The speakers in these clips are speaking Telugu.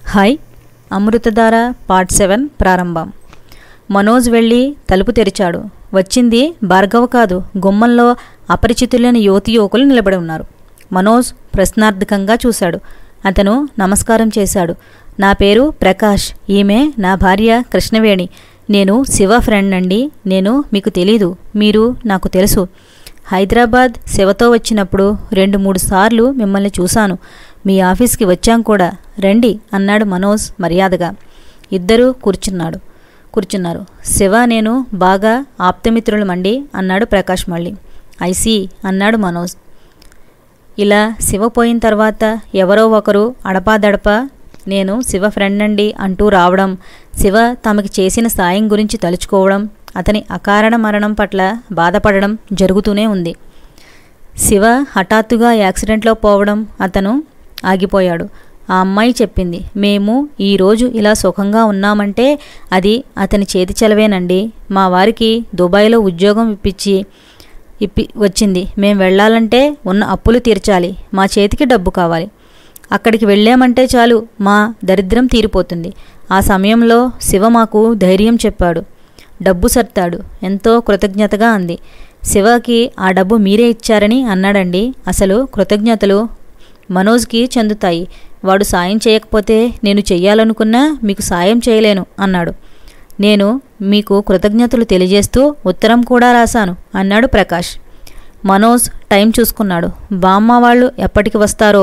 హాయ్ అమృతధార పార్ట్ సెవెన్ ప్రారంభం మనోజ్ వెళ్ళి తలుపు తెరిచాడు వచ్చింది భార్గవ కాదు గుమ్మంలో అపరిచితులైన యువతి యువకులు నిలబడి ఉన్నారు మనోజ్ ప్రశ్నార్థకంగా చూశాడు అతను నమస్కారం చేశాడు నా పేరు ప్రకాష్ ఈమె నా భార్య కృష్ణవేణి నేను శివ ఫ్రెండ్ అండి నేను మీకు తెలీదు మీరు నాకు తెలుసు హైదరాబాద్ శివతో వచ్చినప్పుడు రెండు మూడు సార్లు మిమ్మల్ని చూశాను మీ ఆఫీస్కి వచ్చాం కూడా రండి అన్నాడు మనోజ్ మర్యాదగా ఇద్దరూ కూర్చున్నాడు కూర్చున్నారు శివ నేను బాగా ఆప్తమిత్రులమండి అన్నాడు ప్రకాష్ మళ్ళీ ఐసీ అన్నాడు మనోజ్ ఇలా శివ పోయిన తర్వాత ఎవరో ఒకరు అడపాదడపా నేను శివ ఫ్రెండ్ అండి అంటూ రావడం శివ తమకి చేసిన సాయం గురించి తలుచుకోవడం అతని అకారణ మరణం పట్ల బాధపడడం జరుగుతూనే ఉంది శివ హఠాత్తుగా యాక్సిడెంట్లో పోవడం అతను ఆగిపోయాడు ఆ అమ్మాయి చెప్పింది మేము ఈరోజు ఇలా సుఖంగా ఉన్నామంటే అది అతని చేతి చెలవేనండి మా వారికి దుబాయ్లో ఉద్యోగం ఇప్పించి ఇప్పి వచ్చింది మేం వెళ్ళాలంటే ఉన్న అప్పులు తీర్చాలి మా చేతికి డబ్బు కావాలి అక్కడికి వెళ్ళామంటే చాలు మా దరిద్రం తీరిపోతుంది ఆ సమయంలో శివ మాకు ధైర్యం చెప్పాడు డబ్బు సర్తాడు ఎంతో కృతజ్ఞతగా అంది శివకి ఆ డబ్బు మీరే ఇచ్చారని అన్నాడండి అసలు కృతజ్ఞతలు మనోజ్కి చెందుతాయి వాడు సాయం చేయకపోతే నేను చెయ్యాలనుకున్నా మీకు సాయం చేయలేను అన్నాడు నేను మీకు కృతజ్ఞతలు తెలియజేస్తూ ఉత్తరం కూడా రాశాను అన్నాడు ప్రకాష్ మనోజ్ టైం చూసుకున్నాడు బామ్మ వాళ్ళు ఎప్పటికి వస్తారో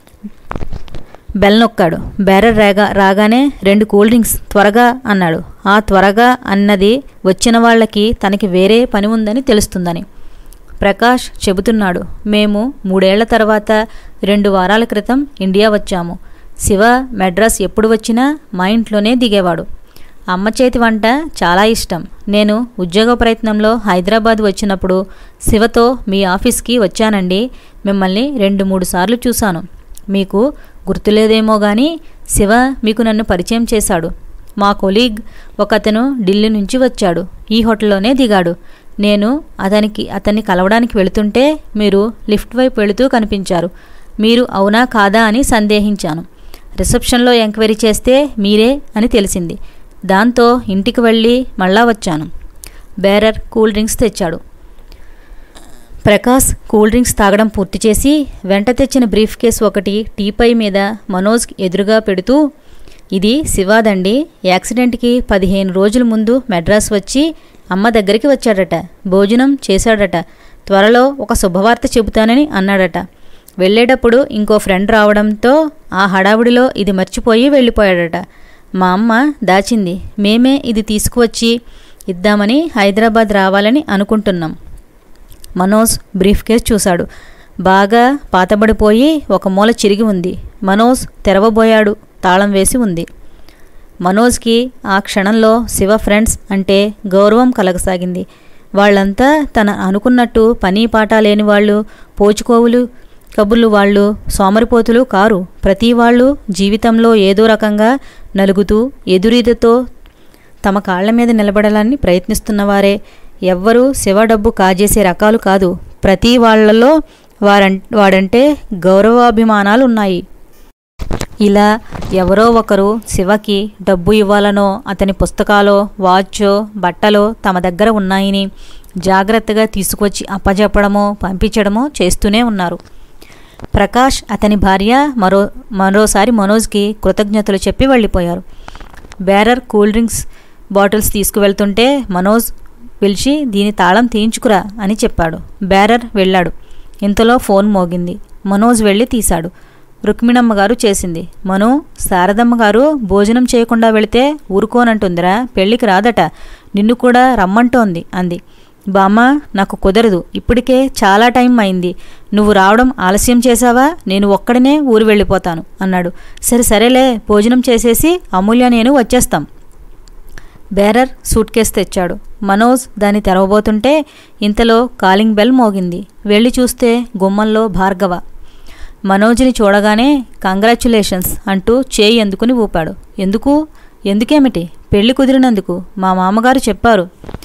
బెల్ నొక్కాడు బేరర్ రాగా రాగానే రెండు కూల్ డ్రింక్స్ త్వరగా అన్నాడు ఆ త్వరగా అన్నది వచ్చిన వాళ్ళకి తనకి వేరే పని ఉందని తెలుస్తుందని ప్రకాష్ చెబుతున్నాడు మేము మూడేళ్ల తర్వాత రెండు వారాల క్రితం ఇండియా వచ్చాము శివ మెడ్రాస్ ఎప్పుడు వచ్చినా మా ఇంట్లోనే దిగేవాడు అమ్మ చేతి వంట చాలా ఇష్టం నేను ఉద్యోగ ప్రయత్నంలో హైదరాబాద్ వచ్చినప్పుడు శివతో మీ ఆఫీస్కి వచ్చానండి మిమ్మల్ని రెండు మూడు సార్లు చూశాను మీకు గుర్తులేదేమో కానీ శివ మీకు నన్ను పరిచయం చేశాడు మా కొలీగ్ ఒకతను ఢిల్లీ నుంచి వచ్చాడు ఈ హోటల్లోనే దిగాడు నేను అతనికి అతన్ని కలవడానికి వెళుతుంటే మీరు లిఫ్ట్ వైపు వెళుతూ కనిపించారు మీరు అవునా కాదా అని సందేహించాను రిసెప్షన్లో ఎంక్వైరీ చేస్తే మీరే అని తెలిసింది దాంతో ఇంటికి వెళ్ళి మళ్ళా వచ్చాను బేరర్ కూల్ డ్రింక్స్ తెచ్చాడు ప్రకాష్ కూల్ డ్రింక్స్ తాగడం పూర్తి చేసి వెంట తెచ్చిన బ్రీఫ్ కేస్ ఒకటి టీపై మీద మనోజ్ ఎదురుగా పెడుతూ ఇది శివాదండి యాక్సిడెంట్కి పదిహేను రోజుల ముందు మెడ్రాస్ వచ్చి అమ్మ దగ్గరికి వచ్చాడట భోజనం చేశాడట త్వరలో ఒక శుభవార్త చెబుతానని అన్నాడట వెళ్ళేటప్పుడు ఇంకో ఫ్రెండ్ రావడంతో ఆ హడావుడిలో ఇది మర్చిపోయి వెళ్ళిపోయాడట మా అమ్మ దాచింది మేమే ఇది తీసుకువచ్చి ఇద్దామని హైదరాబాద్ రావాలని అనుకుంటున్నాం మనోజ్ బ్రీఫ్ కేస్ చూశాడు బాగా పాతబడిపోయి ఒక మూల చిరిగి ఉంది మనోజ్ తెరవబోయాడు తాళం వేసి ఉంది మనోజ్కి ఆ క్షణంలో శివ ఫ్రెండ్స్ అంటే గౌరవం కలగసాగింది వాళ్ళంతా తన అనుకున్నట్టు పని పాట లేని వాళ్ళు పోచుకోవులు కబుర్లు వాళ్ళు సోమరిపోతులు కారు ప్రతి వాళ్ళు జీవితంలో ఏదో రకంగా నలుగుతూ ఎదురీదతో తమ కాళ్ల మీద నిలబడాలని ప్రయత్నిస్తున్నవారే ఎవ్వరూ శివ డబ్బు కాజేసే రకాలు కాదు ప్రతి వాళ్లలో వారం వాడంటే గౌరవాభిమానాలు ఉన్నాయి ఇలా ఎవరో ఒకరు శివకి డబ్బు ఇవ్వాలనో అతని పుస్తకాలో వాచో బట్టలో తమ దగ్గర ఉన్నాయని జాగ్రత్తగా తీసుకొచ్చి అప్పజెప్పడమో పంపించడమో చేస్తూనే ఉన్నారు ప్రకాష్ అతని భార్య మరో మరోసారి మనోజ్కి కృతజ్ఞతలు చెప్పి వెళ్ళిపోయారు బేరర్ కూల్ డ్రింక్స్ బాటిల్స్ తీసుకువెళ్తుంటే మనోజ్ పిలిచి దీని తాళం తీయించుకురా అని చెప్పాడు బేరర్ వెళ్ళాడు ఇంతలో ఫోన్ మోగింది మనోజ్ వెళ్ళి తీశాడు రుక్మిణమ్మ గారు చేసింది మను శారదమ్మ గారు భోజనం చేయకుండా వెళితే ఊరుకోనంటుందిరా పెళ్ళికి రాదట నిన్ను కూడా రమ్మంటోంది అంది బామ్మ నాకు కుదరదు ఇప్పటికే చాలా టైం అయింది నువ్వు రావడం ఆలస్యం చేశావా నేను ఒక్కడనే ఊరు వెళ్ళిపోతాను అన్నాడు సరే సరేలే భోజనం చేసేసి అమూల్య నేను వచ్చేస్తాం బేరర్ సూట్ కేస్ తెచ్చాడు మనోజ్ దాన్ని తెరవబోతుంటే ఇంతలో కాలింగ్ బెల్ మోగింది వెళ్ళి చూస్తే గుమ్మంలో భార్గవ మనోజ్ని చూడగానే కంగ్రాచ్యులేషన్స్ అంటూ చేయి ఎందుకుని ఊపాడు ఎందుకు ఎందుకేమిటి పెళ్లి కుదిరినందుకు మా మామగారు చెప్పారు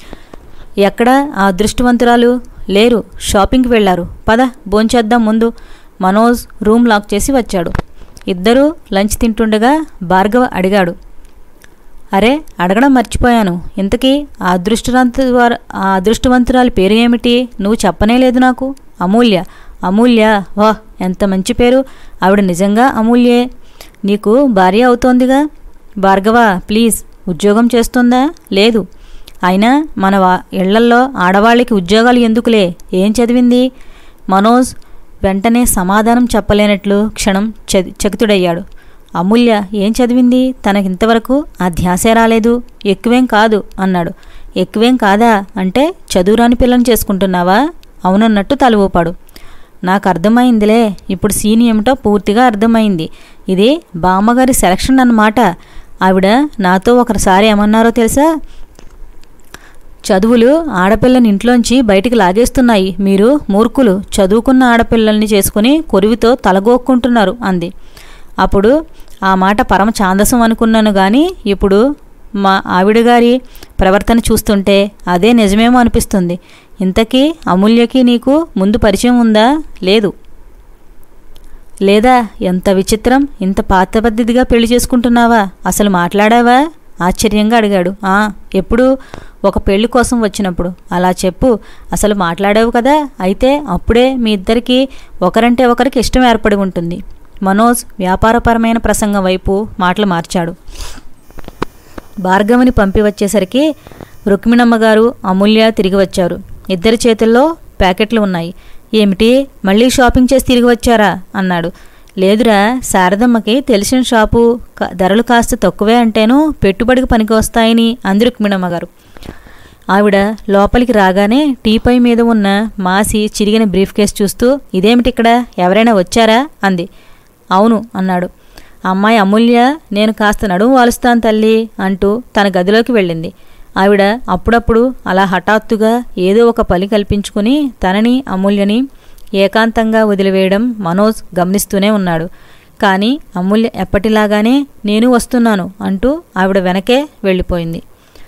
ఎక్కడ ఆ అదృష్టవంతురాలు లేరు షాపింగ్కి వెళ్ళారు పద భోంచేద్దాం ముందు మనోజ్ రూమ్ లాక్ చేసి వచ్చాడు ఇద్దరూ లంచ్ తింటుండగా భార్గవ అడిగాడు అరే అడగడం మర్చిపోయాను ఇంతకీ ఆ అదృష్టవంతు ఆ అదృష్టవంతురాలి పేరు ఏమిటి నువ్వు చెప్పనే లేదు నాకు అమూల్య అమూల్య వాహ్ ఎంత మంచి పేరు ఆవిడ నిజంగా అమూల్యే నీకు భార్య అవుతోందిగా భార్గవ ప్లీజ్ ఉద్యోగం చేస్తుందా లేదు అయినా మన వా ఇళ్లల్లో ఆడవాళ్ళకి ఉద్యోగాలు ఎందుకులే ఏం చదివింది మనోజ్ వెంటనే సమాధానం చెప్పలేనట్లు క్షణం చది చకితుడయ్యాడు అమూల్య ఏం చదివింది తనకింతవరకు ఆ ధ్యాసే రాలేదు ఎక్కువేం కాదు అన్నాడు ఎక్కువేం కాదా అంటే చదువురాని పిల్లని చేసుకుంటున్నావా అవునన్నట్టు తల ఊపాడు నాకు అర్థమైందిలే ఇప్పుడు సీన్ ఏమిటో పూర్తిగా అర్థమైంది ఇది బామ్మగారి సెలక్షన్ అన్నమాట ఆవిడ నాతో ఒకసారి ఏమన్నారో తెలుసా చదువులు ఆడపిల్లని ఇంట్లోంచి బయటికి లాగేస్తున్నాయి మీరు మూర్ఖులు చదువుకున్న ఆడపిల్లల్ని చేసుకుని కొరివితో తలగోక్కుంటున్నారు అంది అప్పుడు ఆ మాట పరమ ఛాందసం అనుకున్నాను కానీ ఇప్పుడు మా ఆవిడ గారి ప్రవర్తన చూస్తుంటే అదే నిజమేమో అనిపిస్తుంది ఇంతకీ అమూల్యకి నీకు ముందు పరిచయం ఉందా లేదు లేదా ఎంత విచిత్రం ఇంత పాత పద్ధతిగా పెళ్లి చేసుకుంటున్నావా అసలు మాట్లాడావా ఆశ్చర్యంగా అడిగాడు ఆ ఎప్పుడు ఒక పెళ్లి కోసం వచ్చినప్పుడు అలా చెప్పు అసలు మాట్లాడావు కదా అయితే అప్పుడే మీ ఇద్దరికి ఒకరంటే ఒకరికి ఇష్టం ఏర్పడి ఉంటుంది మనోజ్ వ్యాపారపరమైన ప్రసంగం వైపు మాటలు మార్చాడు భార్గవిని పంపి వచ్చేసరికి రుక్మిణమ్మ గారు అమూల్య తిరిగి వచ్చారు ఇద్దరి చేతుల్లో ప్యాకెట్లు ఉన్నాయి ఏమిటి మళ్ళీ షాపింగ్ చేసి తిరిగి వచ్చారా అన్నాడు లేదురా శారదమ్మకి తెలిసిన షాపు క- ధరలు కాస్త తక్కువే అంటేను పెట్టుబడికి పనికి వస్తాయని అంది రుక్మిణమ్మ గారు ఆవిడ లోపలికి రాగానే టీపై మీద ఉన్న మాసి చిరిగిన బ్రీఫ్ కేస్ చూస్తూ ఇదేమిటి ఇక్కడ ఎవరైనా వచ్చారా అంది అవును అన్నాడు అమ్మాయి అమూల్య నేను కాస్త నడుము వాలుస్తాను తల్లి అంటూ తన గదిలోకి వెళ్ళింది ఆవిడ అప్పుడప్పుడు అలా హఠాత్తుగా ఏదో ఒక పని కల్పించుకుని తనని అమూల్యని ఏకాంతంగా వదిలివేయడం మనోజ్ గమనిస్తూనే ఉన్నాడు కానీ అమూల్య ఎప్పటిలాగానే నేను వస్తున్నాను అంటూ ఆవిడ వెనకే వెళ్ళిపోయింది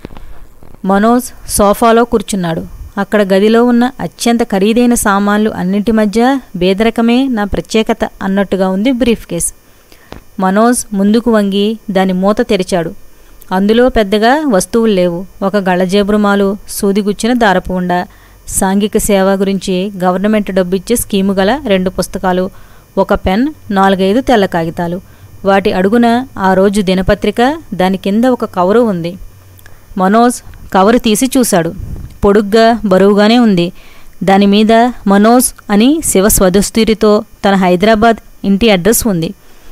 మనోజ్ సోఫాలో కూర్చున్నాడు అక్కడ గదిలో ఉన్న అత్యంత ఖరీదైన సామాన్లు అన్నింటి మధ్య బేదరకమే నా ప్రత్యేకత అన్నట్టుగా ఉంది బ్రీఫ్ కేస్ మనోజ్ ముందుకు వంగి దాని మూత తెరిచాడు అందులో పెద్దగా వస్తువులు లేవు ఒక గళ్ళజేబురుమాలు సూదిగుచ్చిన దారపు ఉండ సాంఘిక సేవ గురించి గవర్నమెంట్ డబ్బు ఇచ్చే స్కీము గల రెండు పుస్తకాలు ఒక పెన్ నాలుగైదు తెల్ల కాగితాలు వాటి అడుగున ఆ రోజు దినపత్రిక దాని కింద ఒక కవరు ఉంది మనోజ్ కవరు తీసి చూశాడు పొడుగ్గా బరువుగానే ఉంది దాని మీద మనోజ్ అని శివ స్వదస్తూరితో తన హైదరాబాద్ ఇంటి అడ్రస్ ఉంది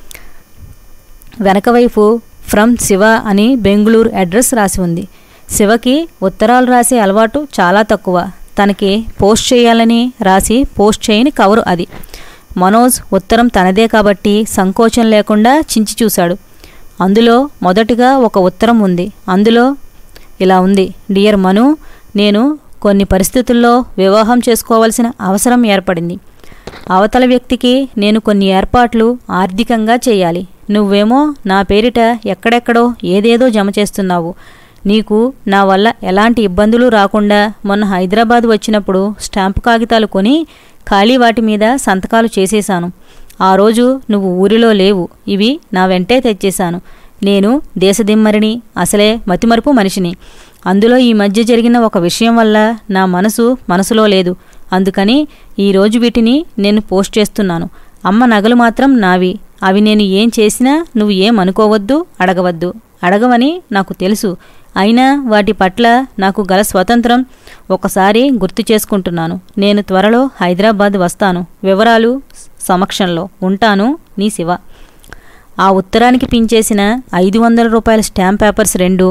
వెనకవైపు ఫ్రమ్ శివ అని బెంగుళూరు అడ్రస్ రాసి ఉంది శివకి ఉత్తరాలు రాసే అలవాటు చాలా తక్కువ తనకి పోస్ట్ చేయాలని రాసి పోస్ట్ చేయని కవరు అది మనోజ్ ఉత్తరం తనదే కాబట్టి సంకోచం లేకుండా చించి చూశాడు అందులో మొదటిగా ఒక ఉత్తరం ఉంది అందులో ఇలా ఉంది డియర్ మను నేను కొన్ని పరిస్థితుల్లో వివాహం చేసుకోవాల్సిన అవసరం ఏర్పడింది అవతల వ్యక్తికి నేను కొన్ని ఏర్పాట్లు ఆర్థికంగా చేయాలి నువ్వేమో నా పేరిట ఎక్కడెక్కడో ఏదేదో జమ చేస్తున్నావు నీకు నా వల్ల ఎలాంటి ఇబ్బందులు రాకుండా మొన్న హైదరాబాద్ వచ్చినప్పుడు స్టాంపు కాగితాలు కొని ఖాళీ వాటి మీద సంతకాలు చేసేశాను ఆ రోజు నువ్వు ఊరిలో లేవు ఇవి నా వెంటే తెచ్చేశాను నేను దేశదిమ్మరిని అసలే మతిమరుపు మనిషిని అందులో ఈ మధ్య జరిగిన ఒక విషయం వల్ల నా మనసు మనసులో లేదు అందుకని ఈరోజు వీటిని నేను పోస్ట్ చేస్తున్నాను అమ్మ నగలు మాత్రం నావి అవి నేను ఏం చేసినా నువ్వు ఏం అనుకోవద్దు అడగవద్దు అడగవని నాకు తెలుసు అయినా వాటి పట్ల నాకు గల స్వతంత్రం ఒకసారి గుర్తు చేసుకుంటున్నాను నేను త్వరలో హైదరాబాద్ వస్తాను వివరాలు సమక్షంలో ఉంటాను నీ శివ ఆ ఉత్తరానికి పించేసిన ఐదు వందల రూపాయల స్టాంప్ పేపర్స్ రెండు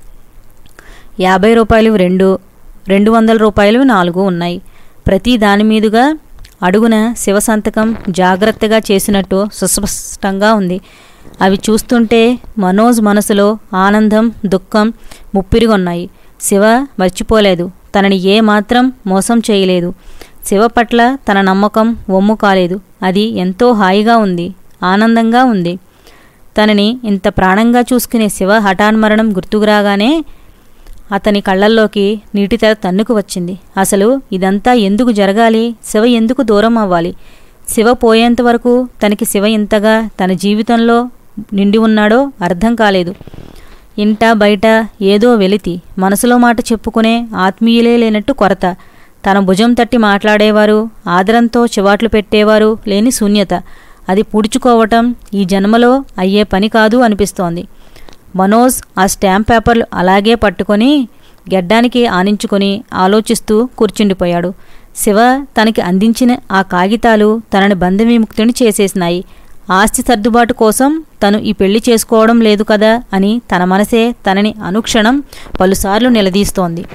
యాభై రూపాయలు రెండు రెండు వందల రూపాయలు నాలుగు ఉన్నాయి ప్రతి దాని మీదుగా అడుగున శివ సంతకం జాగ్రత్తగా చేసినట్టు సుస్పష్టంగా ఉంది అవి చూస్తుంటే మనోజ్ మనసులో ఆనందం దుఃఖం ముప్పిరిగొన్నాయి శివ మర్చిపోలేదు తనని ఏ మాత్రం మోసం చేయలేదు శివ పట్ల తన నమ్మకం ఒమ్ము కాలేదు అది ఎంతో హాయిగా ఉంది ఆనందంగా ఉంది తనని ఇంత ప్రాణంగా చూసుకునే శివ హఠాన్మరణం గుర్తుకురాగానే అతని కళ్ళల్లోకి నీటి తెర తన్నుకు వచ్చింది అసలు ఇదంతా ఎందుకు జరగాలి శివ ఎందుకు దూరం అవ్వాలి శివ పోయేంత వరకు తనకి శివ ఇంతగా తన జీవితంలో నిండి ఉన్నాడో అర్థం కాలేదు ఇంట బయట ఏదో వెలితి మనసులో మాట చెప్పుకునే ఆత్మీయులే లేనట్టు కొరత తన భుజం తట్టి మాట్లాడేవారు ఆదరంతో చివాట్లు పెట్టేవారు లేని శూన్యత అది పూడ్చుకోవటం ఈ జన్మలో అయ్యే పని కాదు అనిపిస్తోంది మనోజ్ ఆ స్టాంప్ పేపర్లు అలాగే పట్టుకొని గెడ్డానికి ఆనించుకొని ఆలోచిస్తూ కూర్చుండిపోయాడు శివ తనకి అందించిన ఆ కాగితాలు తనని బంధవిముక్తిని చేసేసినాయి ఆస్తి సర్దుబాటు కోసం తను ఈ పెళ్లి చేసుకోవడం లేదు కదా అని తన మనసే తనని అనుక్షణం పలుసార్లు నిలదీస్తోంది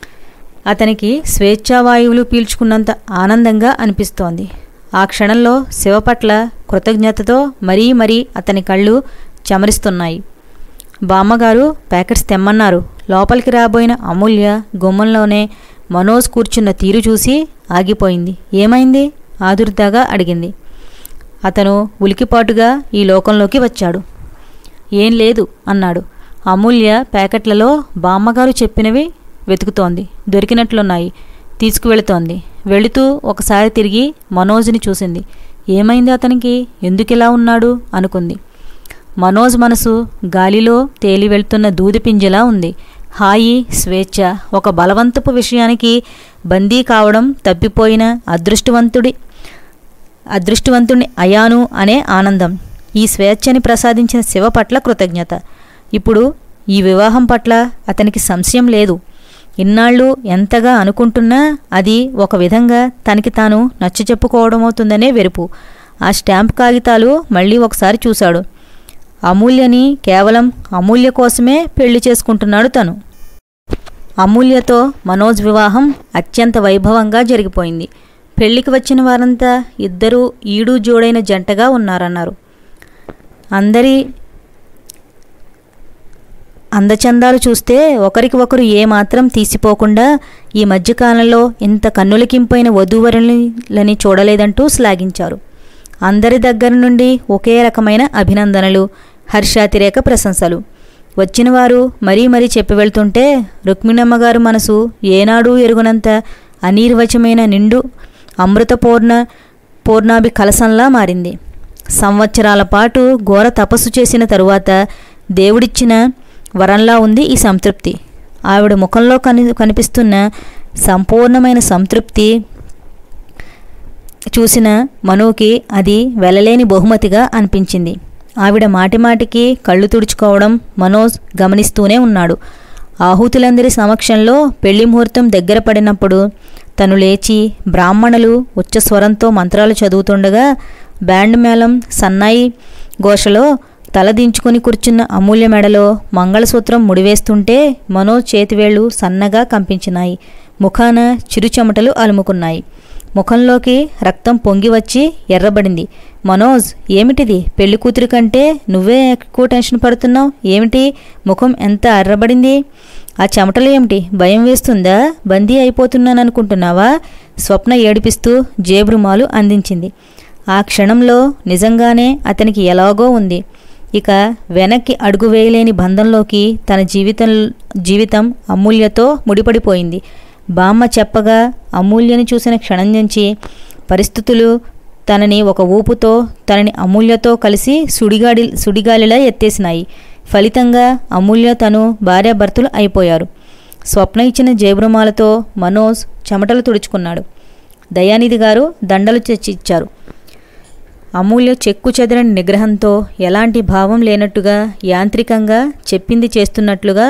అతనికి స్వేచ్ఛావాయువులు పీల్చుకున్నంత ఆనందంగా అనిపిస్తోంది ఆ క్షణంలో శివ పట్ల కృతజ్ఞతతో మరీ మరీ అతని కళ్ళు చెమరిస్తున్నాయి బామ్మగారు ప్యాకెట్స్ తెమ్మన్నారు లోపలికి రాబోయిన అమూల్య గుమ్మంలోనే మనోజ్ కూర్చున్న తీరు చూసి ఆగిపోయింది ఏమైంది ఆదుర్దాగా అడిగింది అతను ఉలికిపాటుగా ఈ లోకంలోకి వచ్చాడు ఏం లేదు అన్నాడు అమూల్య ప్యాకెట్లలో బామ్మగారు చెప్పినవి వెతుకుతోంది దొరికినట్లున్నాయి తీసుకువెళుతోంది వెళుతూ ఒకసారి తిరిగి మనోజ్ని చూసింది ఏమైంది అతనికి ఎందుకిలా ఉన్నాడు అనుకుంది మనోజ్ మనసు గాలిలో తేలి వెళ్తున్న దూదిపింజలా ఉంది హాయి స్వేచ్ఛ ఒక బలవంతపు విషయానికి బందీ కావడం తప్పిపోయిన అదృష్టవంతుడి అదృష్టవంతుని అయాను అనే ఆనందం ఈ స్వేచ్ఛని ప్రసాదించిన శివ పట్ల కృతజ్ఞత ఇప్పుడు ఈ వివాహం పట్ల అతనికి సంశయం లేదు ఇన్నాళ్ళు ఎంతగా అనుకుంటున్నా అది ఒక విధంగా తనకి తాను నచ్చ చెప్పుకోవడమవుతుందనే వెరుపు ఆ స్టాంప్ కాగితాలు మళ్ళీ ఒకసారి చూశాడు అమూల్యని కేవలం అమూల్య కోసమే పెళ్లి చేసుకుంటున్నాడు తను అమూల్యతో మనోజ్ వివాహం అత్యంత వైభవంగా జరిగిపోయింది పెళ్లికి వచ్చిన వారంతా ఇద్దరూ ఈడు జోడైన జంటగా ఉన్నారన్నారు అందరి అందచందాలు చూస్తే ఒకరికి ఒకరు ఏమాత్రం తీసిపోకుండా ఈ మధ్యకాలంలో ఇంత కన్నులకింపైన వధూవరులని చూడలేదంటూ శ్లాఘించారు అందరి దగ్గర నుండి ఒకే రకమైన అభినందనలు హర్షాతిరేక ప్రశంసలు వచ్చినవారు మరీ మరీ చెప్పి వెళ్తుంటే రుక్మిణమ్మగారు మనసు ఏనాడూ ఎరుగునంత అనీర్వచమైన నిండు అమృతపూర్ణ పూర్ణాభి కలసంలా మారింది సంవత్సరాల పాటు ఘోర తపస్సు చేసిన తరువాత దేవుడిచ్చిన వరంలా ఉంది ఈ సంతృప్తి ఆవిడ ముఖంలో కని కనిపిస్తున్న సంపూర్ణమైన సంతృప్తి చూసిన మనుకి అది వెళ్ళలేని బహుమతిగా అనిపించింది ఆవిడ మాటిమాటికి కళ్ళు తుడుచుకోవడం మనోజ్ గమనిస్తూనే ఉన్నాడు ఆహుతులందరి సమక్షంలో పెళ్లి ముహూర్తం దగ్గర పడినప్పుడు తను లేచి బ్రాహ్మణులు ఉచ్చస్వరంతో మంత్రాలు చదువుతుండగా బ్యాండ్ మేళం సన్నాయి ఘోషలో తల దించుకుని కూర్చున్న అమూల్య మెడలో మంగళసూత్రం ముడివేస్తుంటే మనోజ్ చేతివేళ్లు సన్నగా కంపించినాయి ముఖాన చిరుచెమటలు అలుముకున్నాయి ముఖంలోకి రక్తం పొంగి వచ్చి ఎర్రబడింది మనోజ్ ఏమిటిది పెళ్లి కూతురి కంటే నువ్వే ఎక్కువ టెన్షన్ పడుతున్నావు ఏమిటి ముఖం ఎంత ఎర్రబడింది ఆ చెమటలు ఏమిటి భయం వేస్తుందా బందీ అయిపోతున్నాననుకుంటున్నావా స్వప్న ఏడిపిస్తూ జేబురుమాలు అందించింది ఆ క్షణంలో నిజంగానే అతనికి ఎలాగో ఉంది ఇక వెనక్కి అడుగు వేయలేని బంధంలోకి తన జీవితం జీవితం అమూల్యతో ముడిపడిపోయింది బామ్మ చెప్పగా అమూల్యని చూసిన క్షణం నుంచి పరిస్థితులు తనని ఒక ఊపుతో తనని అమూల్యతో కలిసి సుడిగాడి సుడిగాలిలా ఎత్తేసినాయి ఫలితంగా అమూల్య తను భార్యాభర్తలు అయిపోయారు స్వప్న ఇచ్చిన జేబురుమాలతో మనోజ్ చెమటలు తుడుచుకున్నాడు దయానిధి గారు దండలు తెచ్చి ఇచ్చారు అమూల్య చెక్కు చెదరని నిగ్రహంతో ఎలాంటి భావం లేనట్టుగా యాంత్రికంగా చెప్పింది చేస్తున్నట్లుగా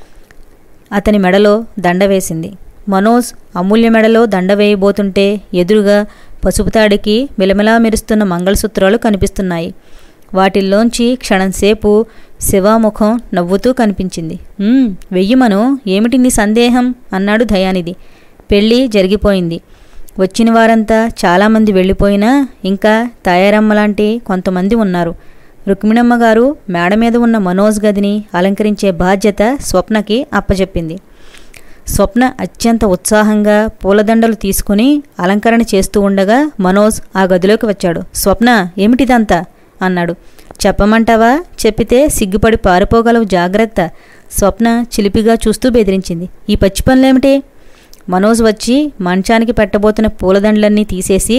అతని మెడలో దండ వేసింది మనోజ్ అమూల్య మెడలో దండ వేయబోతుంటే ఎదురుగా పసుపుతాడికి మిలమిలా మెరుస్తున్న మంగళసూత్రాలు కనిపిస్తున్నాయి వాటిల్లోంచి క్షణంసేపు శివాముఖం నవ్వుతూ కనిపించింది "ఉమ్, వెయ్యమను ఏమిటి నీ సందేహం అన్నాడు దయానిధి పెళ్ళి జరిగిపోయింది వచ్చిన వారంతా చాలామంది వెళ్ళిపోయినా ఇంకా తాయారమ్మ లాంటి కొంతమంది ఉన్నారు రుక్మిణమ్మ గారు మేడ మీద ఉన్న మనోజ్ గదిని అలంకరించే బాధ్యత స్వప్నకి అప్పచెప్పింది స్వప్న అత్యంత ఉత్సాహంగా పూలదండలు తీసుకుని అలంకరణ చేస్తూ ఉండగా మనోజ్ ఆ గదిలోకి వచ్చాడు స్వప్న ఏమిటిదంతా అన్నాడు చెప్పమంటావా చెప్పితే సిగ్గుపడి పారిపోగలవు జాగ్రత్త స్వప్న చిలిపిగా చూస్తూ బెదిరించింది ఈ పచ్చి పనులేమిటి మనోజ్ వచ్చి మంచానికి పెట్టబోతున్న పూలదండలన్నీ తీసేసి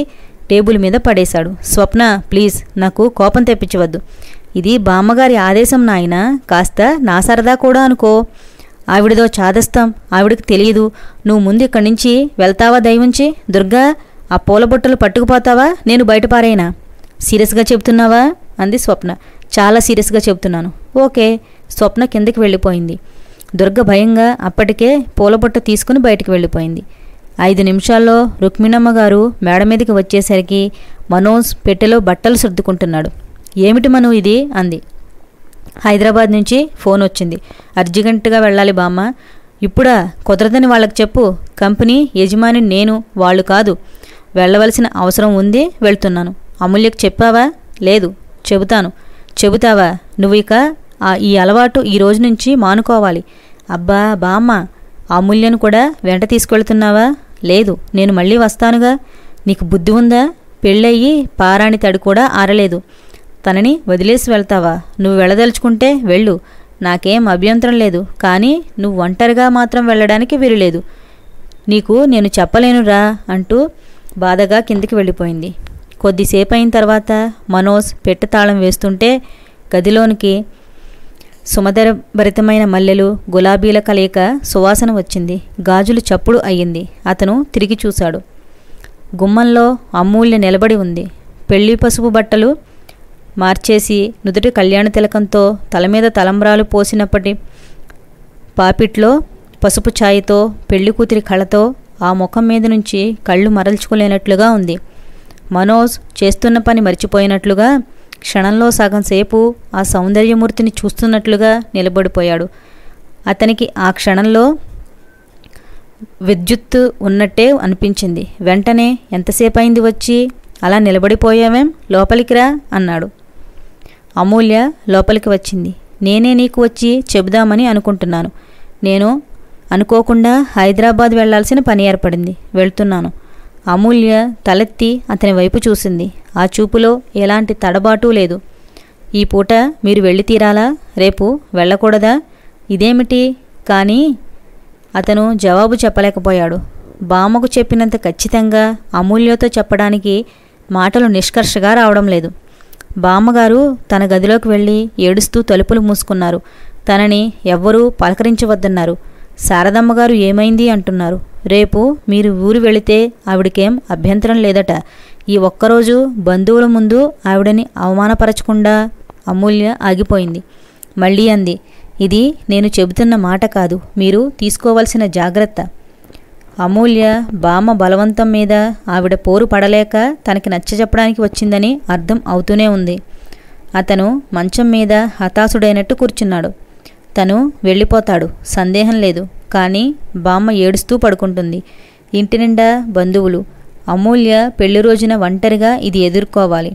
టేబుల్ మీద పడేశాడు స్వప్న ప్లీజ్ నాకు కోపం తెప్పించవద్దు ఇది బామ్మగారి ఆదేశం నాయనా కాస్త నా సరదా కూడా అనుకో ఆవిడదో చాదస్తాం ఆవిడకి తెలియదు నువ్వు ముందు ఇక్కడి నుంచి వెళ్తావా దయవుంచి దుర్గా ఆ పూల బుట్టలు పట్టుకుపోతావా నేను బయట పారేనా సీరియస్గా చెప్తున్నావా అంది స్వప్న చాలా సీరియస్గా చెప్తున్నాను ఓకే స్వప్న కిందకి వెళ్ళిపోయింది దుర్గ భయంగా అప్పటికే పూలబుట్ట తీసుకుని బయటికి వెళ్ళిపోయింది ఐదు నిమిషాల్లో రుక్మిణమ్మ గారు మేడ మీదకి వచ్చేసరికి మనోజ్ పెట్టెలో బట్టలు సర్దుకుంటున్నాడు ఏమిటి మను ఇది అంది హైదరాబాద్ నుంచి ఫోన్ వచ్చింది అర్జెంటుగా వెళ్ళాలి బామ్మ ఇప్పుడా కుదరదని వాళ్ళకి చెప్పు కంపెనీ యజమాని నేను వాళ్ళు కాదు వెళ్ళవలసిన అవసరం ఉంది వెళ్తున్నాను అమూల్యకు చెప్పావా లేదు చెబుతాను చెబుతావా నువ్వు ఇక ఆ ఈ అలవాటు ఈ రోజు నుంచి మానుకోవాలి అబ్బా బామ్మ అమూల్యను కూడా వెంట తీసుకెళ్తున్నావా లేదు నేను మళ్ళీ వస్తానుగా నీకు బుద్ధి ఉందా పెళ్ళయ్యి పారాణి తడి కూడా ఆరలేదు తనని వదిలేసి వెళ్తావా నువ్వు వెళ్ళదలుచుకుంటే వెళ్ళు నాకేం అభ్యంతరం లేదు కానీ నువ్వు ఒంటరిగా మాత్రం వెళ్ళడానికి వీలులేదు నీకు నేను చెప్పలేనురా అంటూ బాధగా కిందికి వెళ్ళిపోయింది కొద్దిసేపు అయిన తర్వాత మనోజ్ పెట్టె తాళం వేస్తుంటే గదిలోనికి సుమధరభరితమైన మల్లెలు గులాబీల కలయిక సువాసన వచ్చింది గాజులు చప్పుడు అయ్యింది అతను తిరిగి చూశాడు గుమ్మంలో అమూల్య నిలబడి ఉంది పెళ్లి పసుపు బట్టలు మార్చేసి నుదుటి కళ్యాణ తిలకంతో తల మీద తలంబ్రాలు పోసినప్పటి పాపిట్లో పసుపు ఛాయతో పెళ్లి కూతురి కళతో ఆ ముఖం మీద నుంచి కళ్ళు మరల్చుకోలేనట్లుగా ఉంది మనోజ్ చేస్తున్న పని మర్చిపోయినట్లుగా క్షణంలో సగం సేపు ఆ సౌందర్యమూర్తిని చూస్తున్నట్లుగా నిలబడిపోయాడు అతనికి ఆ క్షణంలో విద్యుత్తు ఉన్నట్టే అనిపించింది వెంటనే ఎంతసేపు అయింది వచ్చి అలా నిలబడిపోయావేం లోపలికి రా అన్నాడు అమూల్య లోపలికి వచ్చింది నేనే నీకు వచ్చి చెబుదామని అనుకుంటున్నాను నేను అనుకోకుండా హైదరాబాద్ వెళ్లాల్సిన పని ఏర్పడింది వెళ్తున్నాను అమూల్య తలెత్తి అతని వైపు చూసింది ఆ చూపులో ఎలాంటి తడబాటు లేదు ఈ పూట మీరు వెళ్ళి తీరాలా రేపు వెళ్ళకూడదా ఇదేమిటి కానీ అతను జవాబు చెప్పలేకపోయాడు బామ్మకు చెప్పినంత ఖచ్చితంగా అమూల్యతో చెప్పడానికి మాటలు నిష్కర్షగా రావడం లేదు బామ్మగారు తన గదిలోకి వెళ్ళి ఏడుస్తూ తలుపులు మూసుకున్నారు తనని ఎవ్వరూ పలకరించవద్దన్నారు శారదమ్మగారు ఏమైంది అంటున్నారు రేపు మీరు ఊరు వెళితే ఆవిడకేం అభ్యంతరం లేదట ఈ ఒక్కరోజు బంధువుల ముందు ఆవిడని అవమానపరచకుండా అమూల్య ఆగిపోయింది మళ్ళీ అంది ఇది నేను చెబుతున్న మాట కాదు మీరు తీసుకోవలసిన జాగ్రత్త అమూల్య బామ్మ బలవంతం మీద ఆవిడ పోరు పడలేక తనకి నచ్చజెప్పడానికి వచ్చిందని అర్థం అవుతూనే ఉంది అతను మంచం మీద హతాశుడైనట్టు కూర్చున్నాడు తను వెళ్ళిపోతాడు సందేహం లేదు కానీ బామ్మ ఏడుస్తూ పడుకుంటుంది ఇంటి నిండా బంధువులు అమూల్య పెళ్లి రోజున ఒంటరిగా ఇది ఎదుర్కోవాలి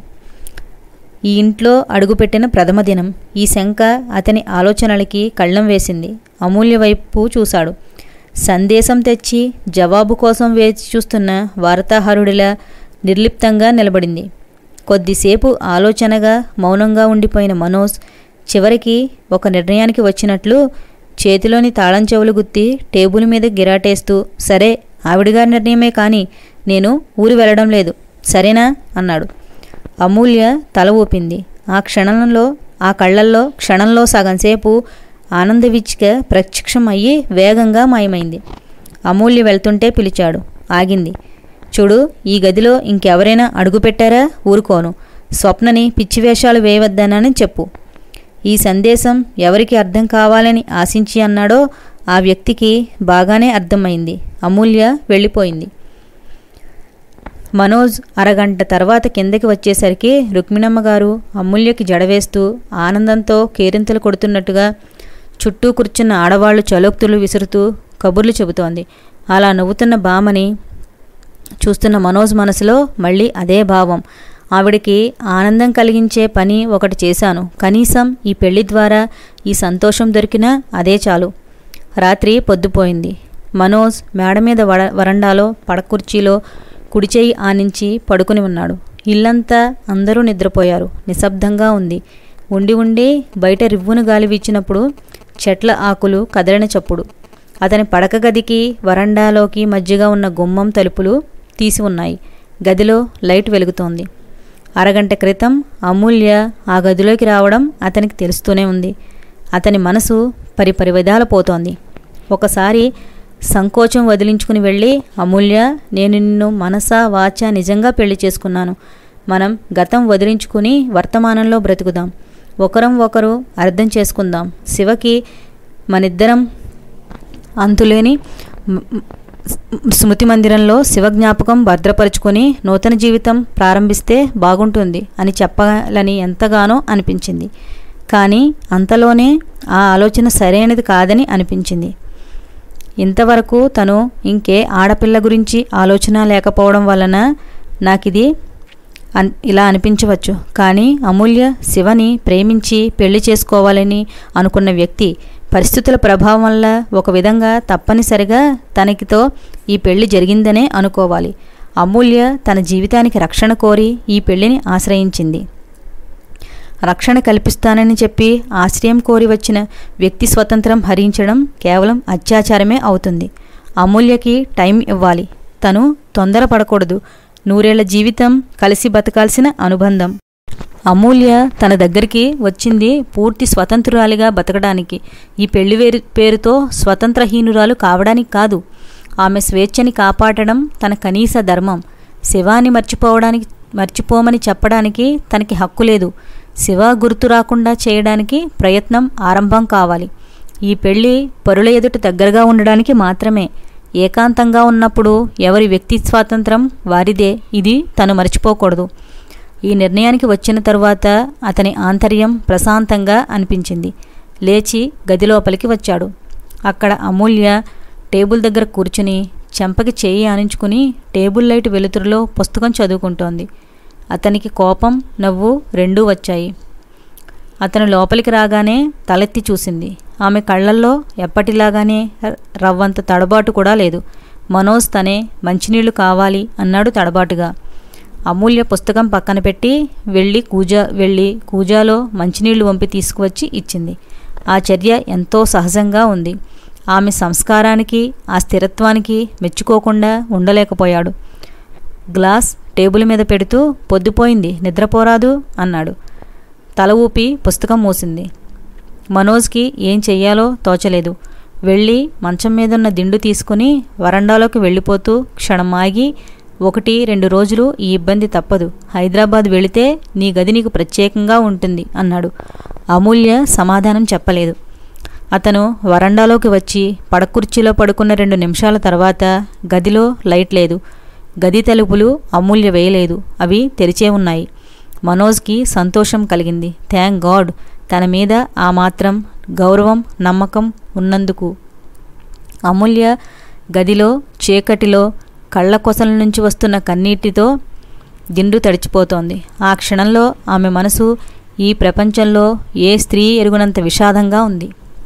ఈ ఇంట్లో అడుగుపెట్టిన ప్రథమ దినం ఈ శంక అతని ఆలోచనలకి కళ్ళం వేసింది అమూల్య వైపు చూశాడు సందేశం తెచ్చి జవాబు కోసం వేచి చూస్తున్న వార్తాహరుడిలా నిర్లిప్తంగా నిలబడింది కొద్దిసేపు ఆలోచనగా మౌనంగా ఉండిపోయిన మనోజ్ చివరికి ఒక నిర్ణయానికి వచ్చినట్లు చేతిలోని తాళం చెవులు గుత్తి టేబుల్ మీద గిరాటేస్తూ సరే ఆవిడగారి నిర్ణయమే కానీ నేను ఊరు వెళ్ళడం లేదు సరేనా అన్నాడు అమూల్య తల ఊపింది ఆ క్షణంలో ఆ కళ్ళల్లో క్షణంలో సగంసేపు ఆనంద విచ్చిక ప్రత్యక్షం అయ్యి వేగంగా మాయమైంది అమూల్య వెళ్తుంటే పిలిచాడు ఆగింది చూడు ఈ గదిలో ఇంకెవరైనా అడుగుపెట్టారా ఊరుకోను స్వప్నని పిచ్చివేషాలు వేయవద్దనని చెప్పు ఈ సందేశం ఎవరికి అర్థం కావాలని ఆశించి అన్నాడో ఆ వ్యక్తికి బాగానే అర్థమైంది అమూల్య వెళ్ళిపోయింది మనోజ్ అరగంట తర్వాత కిందకి వచ్చేసరికి రుక్మిణమ్మ గారు అమూల్యకి జడవేస్తూ ఆనందంతో కేరింతలు కొడుతున్నట్టుగా చుట్టూ కూర్చున్న ఆడవాళ్లు చలోక్తులు విసురుతూ కబుర్లు చెబుతోంది అలా నవ్వుతున్న బామని చూస్తున్న మనోజ్ మనసులో మళ్ళీ అదే భావం ఆవిడికి ఆనందం కలిగించే పని ఒకటి చేశాను కనీసం ఈ పెళ్లి ద్వారా ఈ సంతోషం దొరికినా అదే చాలు రాత్రి పొద్దుపోయింది మనోజ్ మేడ మీద వడ వరండాలో పడకుర్చీలో కుడిచేయి ఆనించి పడుకుని ఉన్నాడు ఇల్లంతా అందరూ నిద్రపోయారు నిశ్శబ్దంగా ఉంది ఉండి ఉండి బయట రివ్వును గాలి వీచినప్పుడు చెట్ల ఆకులు కదలిన చప్పుడు అతని పడక గదికి వరండాలోకి మధ్యగా ఉన్న గుమ్మం తలుపులు తీసి ఉన్నాయి గదిలో లైట్ వెలుగుతోంది అరగంట క్రితం అమూల్య ఆ గదిలోకి రావడం అతనికి తెలుస్తూనే ఉంది అతని మనసు పరిపరి విధాల పోతోంది ఒకసారి సంకోచం వదిలించుకుని వెళ్ళి అమూల్య నేను నిన్ను మనసా వాచ నిజంగా పెళ్లి చేసుకున్నాను మనం గతం వదిలించుకుని వర్తమానంలో బ్రతుకుదాం ఒకరం ఒకరు అర్థం చేసుకుందాం శివకి మనిద్దరం అంతులేని మ్- మ్- స్మృతి మందిరంలో శివ జ్ఞాపకం భద్రపరుచుకొని నూతన జీవితం ప్రారంభిస్తే బాగుంటుంది అని చెప్పాలని ఎంతగానో అనిపించింది కానీ అంతలోనే ఆ ఆలోచన సరైనది కాదని అనిపించింది ఇంతవరకు తను ఇంకే ఆడపిల్ల గురించి ఆలోచన లేకపోవడం వలన నాకిది అన్ ఇలా అనిపించవచ్చు కానీ అమూల్య శివని ప్రేమించి పెళ్లి చేసుకోవాలని అనుకున్న వ్యక్తి పరిస్థితుల ప్రభావం వల్ల ఒక విధంగా తప్పనిసరిగా తనకితో ఈ పెళ్లి జరిగిందనే అనుకోవాలి అమూల్య తన జీవితానికి రక్షణ కోరి ఈ పెళ్లిని ఆశ్రయించింది రక్షణ కల్పిస్తానని చెప్పి ఆశ్రయం కోరి వచ్చిన వ్యక్తి స్వతంత్రం హరించడం కేవలం అత్యాచారమే అవుతుంది అమూల్యకి టైం ఇవ్వాలి తను తొందరపడకూడదు నూరేళ్ల జీవితం కలిసి బతకాల్సిన అనుబంధం అమూల్య తన దగ్గరికి వచ్చింది పూర్తి స్వతంత్రురాలిగా బతకడానికి ఈ పెళ్లి వేరు పేరుతో స్వతంత్రహీనురాలు కావడానికి కాదు ఆమె స్వేచ్ఛని కాపాడడం తన కనీస ధర్మం శివాని మర్చిపోవడానికి మర్చిపోమని చెప్పడానికి తనకి హక్కు లేదు శివ గుర్తు రాకుండా చేయడానికి ప్రయత్నం ఆరంభం కావాలి ఈ పెళ్లి పరుల ఎదుట దగ్గరగా ఉండడానికి మాత్రమే ఏకాంతంగా ఉన్నప్పుడు ఎవరి వ్యక్తి స్వాతంత్రం వారిదే ఇది తను మర్చిపోకూడదు ఈ నిర్ణయానికి వచ్చిన తరువాత అతని ఆంతర్యం ప్రశాంతంగా అనిపించింది లేచి గది లోపలికి వచ్చాడు అక్కడ అమూల్య టేబుల్ దగ్గర కూర్చుని చెంపకి చేయి ఆనించుకుని టేబుల్ లైట్ వెలుతురులో పుస్తకం చదువుకుంటోంది అతనికి కోపం నవ్వు రెండూ వచ్చాయి అతను లోపలికి రాగానే తలెత్తి చూసింది ఆమె కళ్ళల్లో ఎప్పటిలాగానే ర- రవ్వంత తడబాటు కూడా లేదు మనోజ్ తనే మంచినీళ్లు కావాలి అన్నాడు తడబాటుగా అమూల్య పుస్తకం పక్కన పెట్టి వెళ్ళి కూజా వెళ్ళి కూజాలో మంచినీళ్లు వంపి తీసుకువచ్చి ఇచ్చింది ఆ చర్య ఎంతో సహజంగా ఉంది ఆమె సంస్కారానికి ఆ స్థిరత్వానికి మెచ్చుకోకుండా ఉండలేకపోయాడు గ్లాస్ టేబుల్ మీద పెడుతూ పొద్దుపోయింది నిద్రపోరాదు అన్నాడు తల ఊపి పుస్తకం మూసింది మనోజ్కి ఏం చెయ్యాలో తోచలేదు వెళ్ళి మంచం మీదున్న దిండు తీసుకుని వరండాలోకి వెళ్ళిపోతూ క్షణం ఆగి ఒకటి రెండు రోజులు ఈ ఇబ్బంది తప్పదు హైదరాబాద్ వెళితే నీ గది నీకు ప్రత్యేకంగా ఉంటుంది అన్నాడు అమూల్య సమాధానం చెప్పలేదు అతను వరండాలోకి వచ్చి పడకుర్చీలో పడుకున్న రెండు నిమిషాల తర్వాత గదిలో లైట్ లేదు గది తలుపులు అమూల్య వేయలేదు అవి తెరిచే ఉన్నాయి మనోజ్కి సంతోషం కలిగింది థ్యాంక్ గాడ్ తన మీద ఆ మాత్రం గౌరవం నమ్మకం ఉన్నందుకు అమూల్య గదిలో చీకటిలో కళ్ళ కొసల నుంచి వస్తున్న కన్నీటితో దిండు తడిచిపోతోంది ఆ క్షణంలో ఆమె మనసు ఈ ప్రపంచంలో ఏ స్త్రీ ఎరుగునంత విషాదంగా ఉంది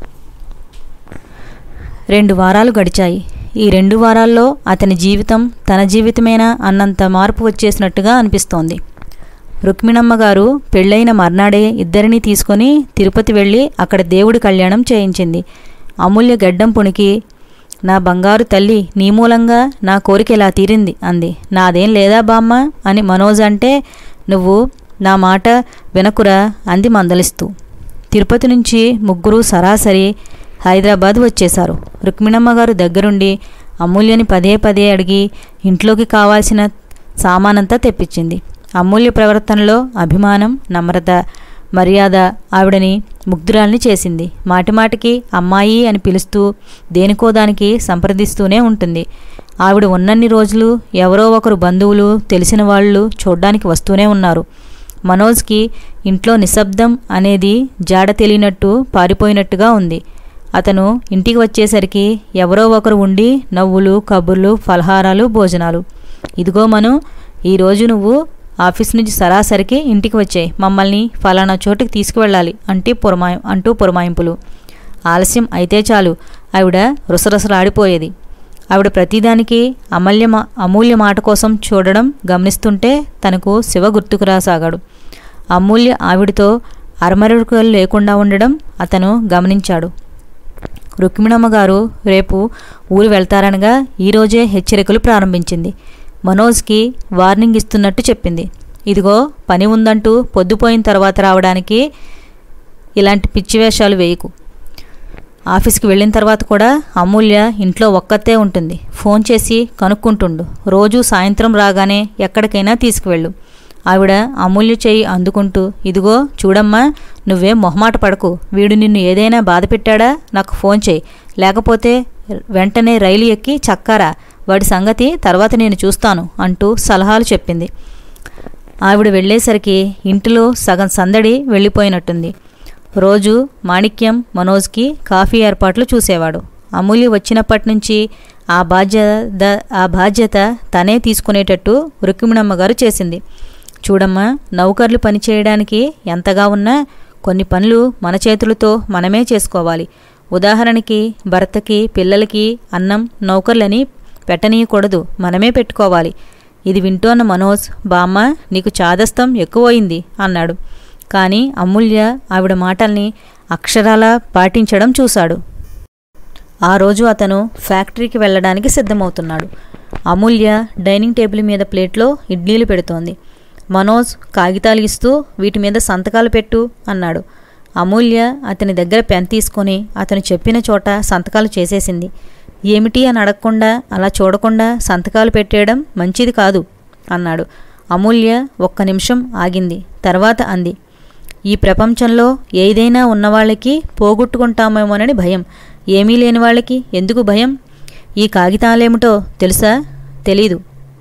రెండు వారాలు గడిచాయి ఈ రెండు వారాల్లో అతని జీవితం తన జీవితమేనా అన్నంత మార్పు వచ్చేసినట్టుగా అనిపిస్తోంది రుక్మిణమ్మ గారు పెళ్ళైన మర్నాడే ఇద్దరినీ తీసుకొని తిరుపతి వెళ్ళి అక్కడ దేవుడి కళ్యాణం చేయించింది అమూల్య గడ్డం పుణికి నా బంగారు తల్లి నీ మూలంగా నా కోరిక ఇలా తీరింది అంది నాదేం లేదా బామ్మ అని మనోజ్ అంటే నువ్వు నా మాట వినకురా అంది మందలిస్తూ తిరుపతి నుంచి ముగ్గురు సరాసరి హైదరాబాద్ వచ్చేశారు రుక్మిణమ్మ గారు దగ్గరుండి అమూల్యని పదే పదే అడిగి ఇంట్లోకి కావాల్సిన సామానంతా తెప్పించింది అమూల్య ప్రవర్తనలో అభిమానం నమ్రత మర్యాద ఆవిడని ముగ్ధురాల్ని చేసింది మాటిమాటికి అమ్మాయి అని పిలుస్తూ దేనికో దానికి సంప్రదిస్తూనే ఉంటుంది ఆవిడ ఉన్నన్ని రోజులు ఎవరో ఒకరు బంధువులు తెలిసిన వాళ్ళు చూడ్డానికి వస్తూనే ఉన్నారు మనోజ్కి ఇంట్లో నిశ్శబ్దం అనేది జాడ తెలియనట్టు పారిపోయినట్టుగా ఉంది అతను ఇంటికి వచ్చేసరికి ఎవరో ఒకరు ఉండి నవ్వులు కబుర్లు ఫలహారాలు భోజనాలు ఇదిగో మను ఈరోజు నువ్వు ఆఫీస్ నుంచి సరాసరికి ఇంటికి వచ్చాయి మమ్మల్ని ఫలానా చోటుకి తీసుకువెళ్ళాలి అంటే పురమాయి అంటూ పురమాయింపులు ఆలస్యం అయితే చాలు ఆవిడ రుసరుసలాడిపోయేది ఆవిడ ప్రతిదానికి అమల్య మా- అమూల్య మాట కోసం చూడడం గమనిస్తుంటే తనకు శివ గుర్తుకు రాసాగాడు అమూల్య ఆవిడతో అరమరుకలు లేకుండా ఉండడం అతను గమనించాడు రుక్మిణమ్మ గారు రేపు ఊరు వెళ్తారనగా ఈరోజే హెచ్చరికలు ప్రారంభించింది మనోజ్కి వార్నింగ్ ఇస్తున్నట్టు చెప్పింది ఇదిగో పని ఉందంటూ పొద్దుపోయిన తర్వాత రావడానికి ఇలాంటి పిచ్చి వేషాలు వేయకు ఆఫీస్కి వెళ్ళిన తర్వాత కూడా అమూల్య ఇంట్లో ఒక్కతే ఉంటుంది ఫోన్ చేసి కనుక్కుంటుండు రోజు సాయంత్రం రాగానే ఎక్కడికైనా తీసుకువెళ్ళు ఆవిడ అమూల్య చేయి అందుకుంటూ ఇదిగో చూడమ్మా నువ్వే మొహమాట పడకు వీడు నిన్ను ఏదైనా బాధ పెట్టాడా నాకు ఫోన్ చేయి లేకపోతే వెంటనే రైలు ఎక్కి చక్కారా వాడి సంగతి తర్వాత నేను చూస్తాను అంటూ సలహాలు చెప్పింది ఆవిడ వెళ్ళేసరికి ఇంటిలో సగం సందడి వెళ్ళిపోయినట్టుంది రోజు మాణిక్యం మనోజ్కి కాఫీ ఏర్పాట్లు చూసేవాడు అమూల్య వచ్చినప్పటి నుంచి ఆ బాధ్యత ఆ బాధ్యత తనే తీసుకునేటట్టు రుక్మిణమ్మ గారు చేసింది చూడమ్మా నౌకర్లు పనిచేయడానికి ఎంతగా ఉన్నా కొన్ని పనులు మన చేతులతో మనమే చేసుకోవాలి ఉదాహరణకి భర్తకి పిల్లలకి అన్నం నౌకర్లని పెట్టనీయకూడదు మనమే పెట్టుకోవాలి ఇది వింటోన్న మనోజ్ బామ్మ నీకు చాదస్తం ఎక్కువయింది అన్నాడు కానీ అమూల్య ఆవిడ మాటల్ని అక్షరాలా పాటించడం చూశాడు ఆ రోజు అతను ఫ్యాక్టరీకి వెళ్ళడానికి సిద్ధమవుతున్నాడు అమూల్య డైనింగ్ టేబుల్ మీద ప్లేట్లో ఇడ్లీలు పెడుతోంది మనోజ్ కాగితాలు ఇస్తూ వీటి మీద సంతకాలు పెట్టు అన్నాడు అమూల్య అతని దగ్గర పెన్ తీసుకొని అతను చెప్పిన చోట సంతకాలు చేసేసింది ఏమిటి అని అడగకుండా అలా చూడకుండా సంతకాలు పెట్టేయడం మంచిది కాదు అన్నాడు అమూల్య ఒక్క నిమిషం ఆగింది తర్వాత అంది ఈ ప్రపంచంలో ఏదైనా ఉన్నవాళ్ళకి పోగొట్టుకుంటామేమోనని భయం ఏమీ లేని వాళ్ళకి ఎందుకు భయం ఈ కాగితాలేమిటో తెలుసా తెలీదు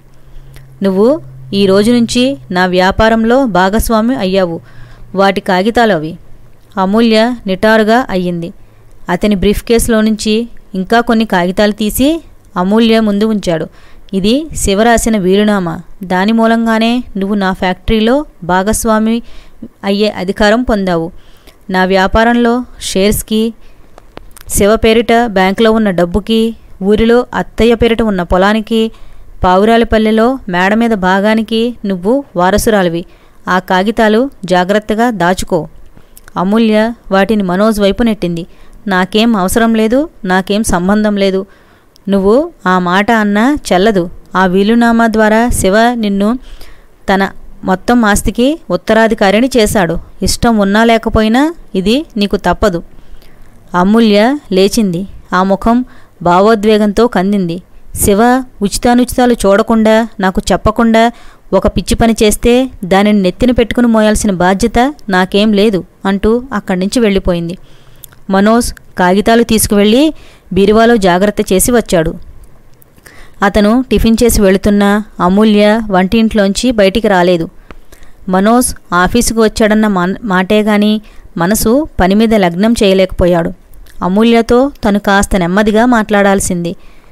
నువ్వు ఈ రోజు నుంచి నా వ్యాపారంలో భాగస్వామి అయ్యావు వాటి కాగితాలు అవి అమూల్య నిటారుగా అయ్యింది అతని బ్రీఫ్ కేసులో నుంచి ఇంకా కొన్ని కాగితాలు తీసి అమూల్య ముందు ఉంచాడు ఇది శివ రాసిన వీలునామా దాని మూలంగానే నువ్వు నా ఫ్యాక్టరీలో భాగస్వామి అయ్యే అధికారం పొందావు నా వ్యాపారంలో షేర్స్కి శివ పేరిట బ్యాంకులో ఉన్న డబ్బుకి ఊరిలో అత్తయ్య పేరిట ఉన్న పొలానికి పావురాలపల్లెలో మేడ మీద భాగానికి నువ్వు వారసురాలివి ఆ కాగితాలు జాగ్రత్తగా దాచుకో అమూల్య వాటిని మనోజ్ వైపు నెట్టింది నాకేం అవసరం లేదు నాకేం సంబంధం లేదు నువ్వు ఆ మాట అన్నా చెల్లదు ఆ వీలునామా ద్వారా శివ నిన్ను తన మొత్తం ఆస్తికి ఉత్తరాధికారిని చేశాడు ఇష్టం ఉన్నా లేకపోయినా ఇది నీకు తప్పదు అమూల్య లేచింది ఆ ముఖం భావోద్వేగంతో కందింది శివ ఉచితానుచితాలు చూడకుండా నాకు చెప్పకుండా ఒక పిచ్చి పని చేస్తే దానిని నెత్తిన పెట్టుకుని మోయాల్సిన బాధ్యత నాకేం లేదు అంటూ అక్కడి నుంచి వెళ్ళిపోయింది మనోజ్ కాగితాలు తీసుకువెళ్ళి బీరువాలో జాగ్రత్త చేసి వచ్చాడు అతను టిఫిన్ చేసి వెళుతున్న అమూల్య వంటింట్లోంచి బయటికి రాలేదు మనోజ్ ఆఫీసుకు వచ్చాడన్న మా- మాటే గాని మనసు పని మీద లగ్నం చేయలేకపోయాడు అమూల్యతో తను కాస్త నెమ్మదిగా మాట్లాడాల్సింది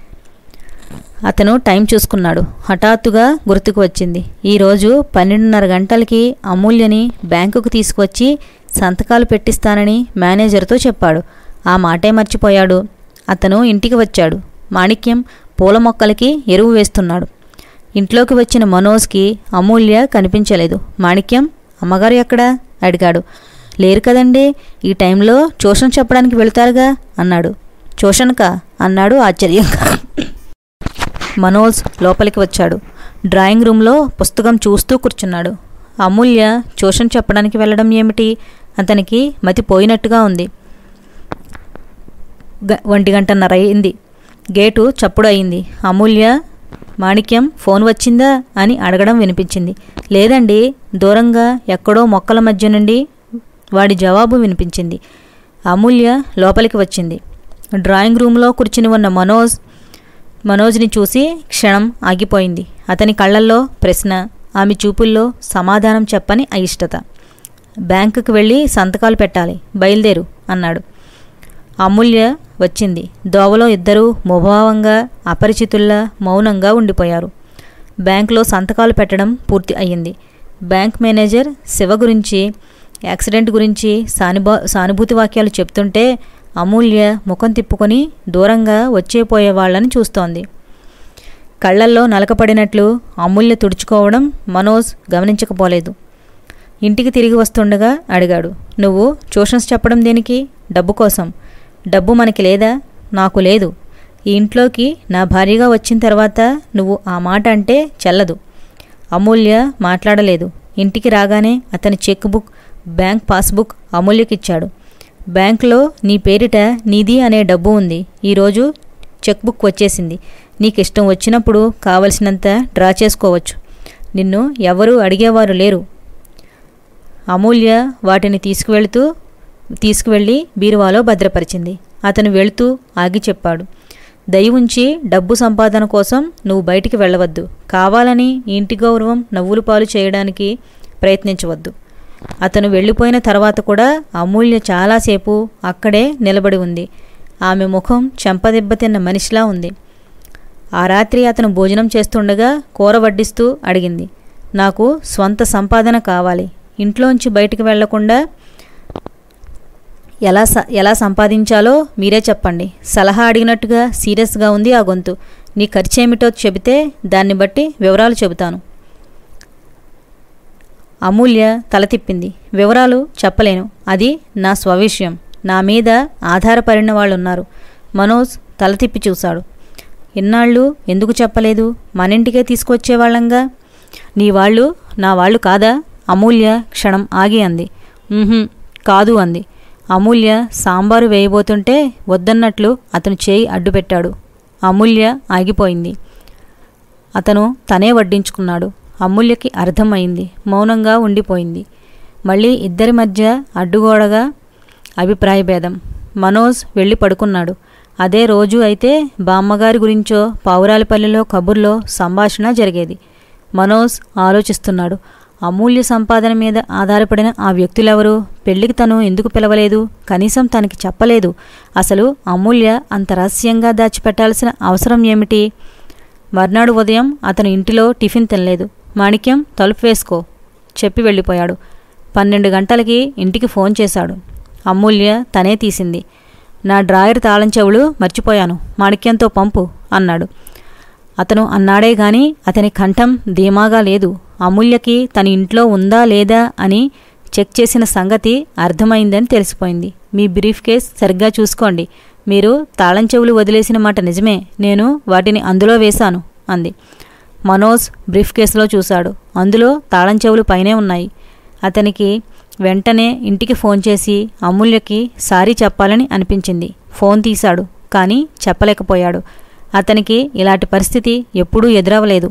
అతను టైం చూసుకున్నాడు హఠాత్తుగా గుర్తుకు వచ్చింది ఈరోజు పన్నెండున్నర గంటలకి అమూల్యని బ్యాంకుకు తీసుకువచ్చి సంతకాలు పెట్టిస్తానని మేనేజర్తో చెప్పాడు ఆ మాటే మర్చిపోయాడు అతను ఇంటికి వచ్చాడు మాణిక్యం పూల మొక్కలకి ఎరువు వేస్తున్నాడు ఇంట్లోకి వచ్చిన మనోజ్కి అమూల్య కనిపించలేదు మాణిక్యం అమ్మగారు ఎక్కడా అడిగాడు లేరు కదండి ఈ టైంలో ట్యూషన్ చెప్పడానికి వెళ్తారుగా అన్నాడు ట్యూషన్కా అన్నాడు ఆశ్చర్యంగా మనోజ్ లోపలికి వచ్చాడు డ్రాయింగ్ రూమ్లో పుస్తకం చూస్తూ కూర్చున్నాడు అమూల్య ట్యూషన్ చెప్పడానికి వెళ్ళడం ఏమిటి అతనికి మతి పోయినట్టుగా ఉంది గ- ఒంటి గంటన్నర అయింది గేటు చప్పుడు అయింది అమూల్య మాణిక్యం ఫోన్ వచ్చిందా అని అడగడం వినిపించింది లేదండి దూరంగా ఎక్కడో మొక్కల మధ్య నుండి వాడి జవాబు వినిపించింది అమూల్య లోపలికి వచ్చింది డ్రాయింగ్ రూమ్లో కూర్చుని ఉన్న మనోజ్ మనోజ్ని చూసి క్షణం ఆగిపోయింది అతని కళ్ళల్లో ప్రశ్న ఆమె చూపుల్లో సమాధానం చెప్పని అయిష్టత బ్యాంకుకి వెళ్ళి సంతకాలు పెట్టాలి బయలుదేరు అన్నాడు అమూల్య వచ్చింది దోవలో ఇద్దరూ ముభావంగా అపరిచితుల్లా మౌనంగా ఉండిపోయారు బ్యాంకులో సంతకాలు పెట్టడం పూర్తి అయ్యింది బ్యాంక్ మేనేజర్ శివ గురించి యాక్సిడెంట్ గురించి సానుభా సానుభూతి వాక్యాలు చెప్తుంటే అమూల్య ముఖం తిప్పుకొని దూరంగా వచ్చేపోయే వాళ్ళని చూస్తోంది కళ్ళల్లో నలకపడినట్లు అమూల్య తుడుచుకోవడం మనోజ్ గమనించకపోలేదు ఇంటికి తిరిగి వస్తుండగా అడిగాడు నువ్వు ట్యూషన్స్ చెప్పడం దేనికి డబ్బు కోసం డబ్బు మనకి లేదా నాకు లేదు ఈ ఇంట్లోకి నా భార్యగా వచ్చిన తర్వాత నువ్వు ఆ మాట అంటే చెల్లదు అమూల్య మాట్లాడలేదు ఇంటికి రాగానే అతని చెక్ బుక్ బ్యాంక్ పాస్బుక్ అమూల్యకిచ్చాడు బ్యాంక్లో నీ పేరిట నీది అనే డబ్బు ఉంది ఈరోజు చెక్ బుక్ వచ్చేసింది నీకు ఇష్టం వచ్చినప్పుడు కావలసినంత డ్రా చేసుకోవచ్చు నిన్ను ఎవరూ అడిగేవారు లేరు అమూల్య వాటిని తీసుకువెళుతూ తీసుకువెళ్ళి బీరువాలో భద్రపరిచింది అతను వెళుతూ ఆగి చెప్పాడు దయ ఉంచి డబ్బు సంపాదన కోసం నువ్వు బయటికి వెళ్ళవద్దు కావాలని ఈ ఇంటి గౌరవం నవ్వులు పాలు చేయడానికి ప్రయత్నించవద్దు అతను వెళ్ళిపోయిన తర్వాత కూడా అమూల్య చాలాసేపు అక్కడే నిలబడి ఉంది ఆమె ముఖం చెంపదెబ్బతిన్న మనిషిలా ఉంది ఆ రాత్రి అతను భోజనం చేస్తుండగా కూర వడ్డిస్తూ అడిగింది నాకు స్వంత సంపాదన కావాలి ఇంట్లోంచి బయటికి వెళ్లకుండా ఎలా స ఎలా సంపాదించాలో మీరే చెప్పండి సలహా అడిగినట్టుగా సీరియస్గా ఉంది ఆ గొంతు నీ ఖర్చు ఏమిటో చెబితే దాన్ని బట్టి వివరాలు చెబుతాను అమూల్య తల తిప్పింది వివరాలు చెప్పలేను అది నా స్వవిషయం నా మీద ఆధారపడిన వాళ్ళు ఉన్నారు మనోజ్ తల తిప్పి చూశాడు ఇన్నాళ్ళు ఎందుకు చెప్పలేదు మన ఇంటికే తీసుకొచ్చేవాళ్ళంగా నీ వాళ్ళు నా వాళ్ళు కాదా అమూల్య క్షణం ఆగి అంది "ఉహుం, కాదు అంది అమూల్య సాంబారు వేయబోతుంటే వద్దన్నట్లు అతను చేయి అడ్డుపెట్టాడు అమూల్య ఆగిపోయింది అతను తనే వడ్డించుకున్నాడు అమూల్యకి అర్థమైంది మౌనంగా ఉండిపోయింది మళ్ళీ ఇద్దరి మధ్య అడ్డుగోడగా అభిప్రాయభేదం మనోజ్ వెళ్ళి పడుకున్నాడు అదే రోజు అయితే బామ్మగారి గురించో పావురాలపల్లిలో కబుర్లో సంభాషణ జరిగేది మనోజ్ ఆలోచిస్తున్నాడు అమూల్య సంపాదన మీద ఆధారపడిన ఆ వ్యక్తులెవరు పెళ్లికి తను ఎందుకు పిలవలేదు కనీసం తనకి చెప్పలేదు అసలు అమూల్య అంత రహస్యంగా దాచిపెట్టాల్సిన అవసరం ఏమిటి మర్నాడు ఉదయం అతను ఇంటిలో టిఫిన్ తినలేదు మాణిక్యం తలుపు వేసుకో చెప్పి వెళ్ళిపోయాడు పన్నెండు గంటలకి ఇంటికి ఫోన్ చేశాడు అమూల్య తనే తీసింది నా డ్రాయర్ తాళం చెవులు మర్చిపోయాను మాణిక్యంతో పంపు అన్నాడు అతను అన్నాడే గాని అతని కంఠం ధీమాగా లేదు అమూల్యకి తన ఇంట్లో ఉందా లేదా అని చెక్ చేసిన సంగతి అర్థమైందని తెలిసిపోయింది మీ బ్రీఫ్ కేస్ సరిగ్గా చూసుకోండి మీరు తాళం చెవులు వదిలేసిన మాట నిజమే నేను వాటిని అందులో వేశాను అంది మనోజ్ బ్రీఫ్ కేసులో చూశాడు అందులో తాళం చెవులు పైనే ఉన్నాయి అతనికి వెంటనే ఇంటికి ఫోన్ చేసి అమూల్యకి సారీ చెప్పాలని అనిపించింది ఫోన్ తీశాడు కానీ చెప్పలేకపోయాడు అతనికి ఇలాంటి పరిస్థితి ఎప్పుడూ ఎదురవలేదు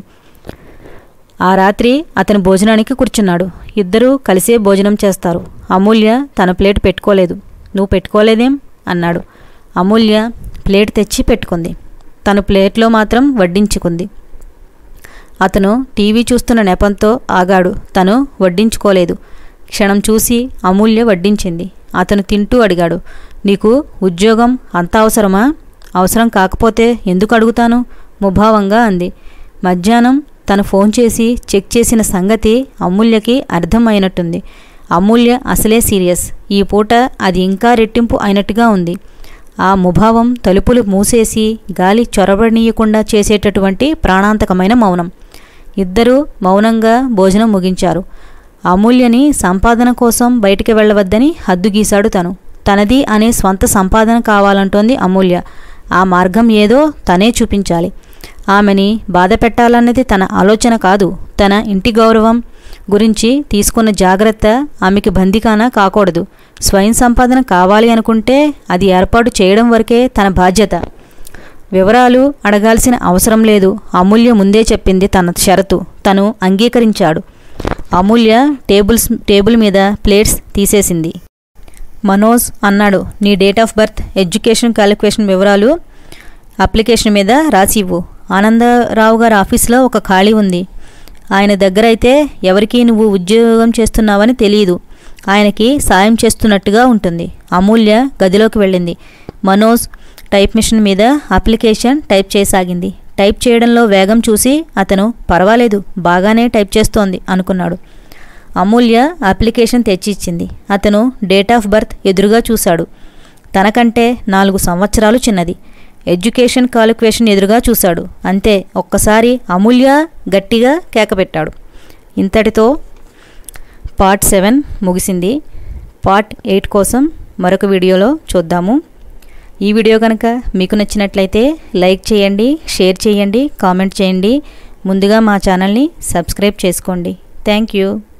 ఆ రాత్రి అతను భోజనానికి కూర్చున్నాడు ఇద్దరూ కలిసే భోజనం చేస్తారు అమూల్య తన ప్లేట్ పెట్టుకోలేదు నువ్వు పెట్టుకోలేదేం అన్నాడు అమూల్య ప్లేట్ తెచ్చి పెట్టుకుంది తను ప్లేట్లో మాత్రం వడ్డించుకుంది అతను టీవీ చూస్తున్న నెపంతో ఆగాడు తను వడ్డించుకోలేదు క్షణం చూసి అమూల్య వడ్డించింది అతను తింటూ అడిగాడు నీకు ఉద్యోగం అంత అవసరమా అవసరం కాకపోతే ఎందుకు అడుగుతాను ముభావంగా అంది మధ్యాహ్నం తను ఫోన్ చేసి చెక్ చేసిన సంగతి అమూల్యకి అర్థమైనట్టుంది అమూల్య అసలే సీరియస్ ఈ పూట అది ఇంకా రెట్టింపు అయినట్టుగా ఉంది ఆ ముభావం తలుపులు మూసేసి గాలి చొరబడనీయకుండా చేసేటటువంటి ప్రాణాంతకమైన మౌనం ఇద్దరూ మౌనంగా భోజనం ముగించారు అమూల్యని సంపాదన కోసం బయటికి వెళ్ళవద్దని హద్దు గీశాడు తను తనది అనే స్వంత సంపాదన కావాలంటోంది అమూల్య ఆ మార్గం ఏదో తనే చూపించాలి ఆమెని బాధ పెట్టాలన్నది తన ఆలోచన కాదు తన ఇంటి గౌరవం గురించి తీసుకున్న జాగ్రత్త ఆమెకి బందికాన కాకూడదు స్వయం సంపాదన కావాలి అనుకుంటే అది ఏర్పాటు చేయడం వరకే తన బాధ్యత వివరాలు అడగాల్సిన అవసరం లేదు అమూల్య ముందే చెప్పింది తన షరతు తను అంగీకరించాడు అమూల్య టేబుల్స్ టేబుల్ మీద ప్లేట్స్ తీసేసింది మనోజ్ అన్నాడు నీ date of birth education qualification వివరాలు అప్లికేషన్ మీద రాసి ఇవ్వు ఆనందరావు గారి ఆఫీస్లో ఒక ఖాళీ ఉంది ఆయన దగ్గర అయితే ఎవరికీ నువ్వు ఉద్యోగం చేస్తున్నావని తెలియదు ఆయనకి సాయం చేస్తున్నట్టుగా ఉంటుంది అమూల్య గదిలోకి వెళ్ళింది మనోజ్ టైప్ మిషన్ మీద అప్లికేషన్ టైప్ చేయసాగింది టైప్ చేయడంలో వేగం చూసి అతను పర్వాలేదు బాగానే టైప్ చేస్తోంది అనుకున్నాడు అమూల్య అప్లికేషన్ తెచ్చిచ్చింది అతను డేట్ ఆఫ్ బర్త్ ఎదురుగా చూశాడు తనకంటే నాలుగు సంవత్సరాలు చిన్నది ఎడ్యుకేషన్ క్వాలిఫికేషన్ ఎదురుగా చూశాడు అంతే ఒక్కసారి అమూల్య గట్టిగా కేకపెట్టాడు ఇంతటితో పార్ట్ సెవెన్ ముగిసింది పార్ట్ ఎయిట్ కోసం మరొక వీడియోలో చూద్దాము ఈ వీడియో కనుక మీకు నచ్చినట్లయితే లైక్ చేయండి షేర్ చేయండి కామెంట్ చేయండి ముందుగా మా ఛానల్ని సబ్స్క్రైబ్ చేసుకోండి థ్యాంక్ యూ